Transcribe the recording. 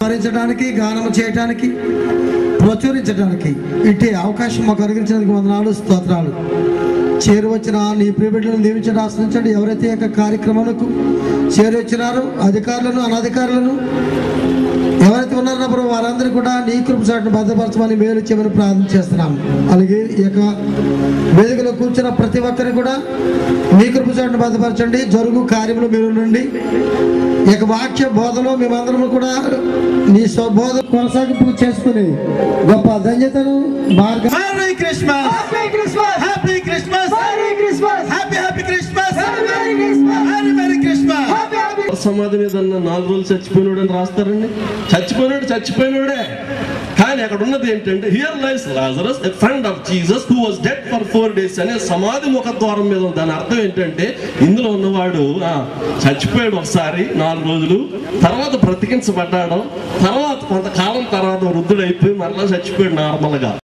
స్మరించడానికి గానం చేయడానికి ప్రచురించడానికి ఇట్టి అవకాశం మాకు కలిగించినందుకు వందనాలు స్తోత్రాలు చేరువచ్చిన నీ ప్రియబిడ్డలను దీవించండి ఆశ్రయించండి ఎవరైతే ఈ యొక్క కార్యక్రమాలకు చేరొచ్చినారో అధికారులను అనధికారులను ఎవరైతే ఉన్నారో ప్రభు వారందరూ కూడా నీ కృపసాటిని భద్రపరచమని మేలు చేయమని ప్రార్థన చేస్తున్నాం అలాగే ఈ యొక్క వేదికలో కూర్చున్న ప్రతి ఒక్కరిని కూడా నీ కృపసాటిని భద్రపరచండి జరుగు కార్యములు మీరు నుండి ఈ యొక్క వాక్య బోధలో మేమందరం కూడా నీ స్వబోధ కొనసాగింపు చేసుకుని గొప్ప ధన్యతను మార్గ Merry Christmas! Happy Christmas! Happy Christmas! Merry Christmas! Happy Happy Christmas! Merry Merry Christmas! Merry Merry Christmas! Happy Happy సమాధి మీద ఉన్న నాలుగు రోజులు చచ్చిపోయినాడు అని రాస్తారండి చచ్చిపోయినాడు చచ్చిపోయినాడే కానీ అక్కడ ఉన్నది ఏంటంటే here lies Lazarus a friend of Jesus who was dead for four days అనే సమాధి ముఖద్వారం మీద ఉంది దాని అర్థం ఏంటంటే ఇందులో ఉన్నవాడు ఆ, చచ్చిపోయాడు ఒకసారి నాలుగు రోజులు తర్వాత బ్రతికించబడ్డాడు తర్వాత కొంతకాలం తర్వాత వృద్ధుడైపోయి మరలా చచ్చిపోయాడు నార్మల్గా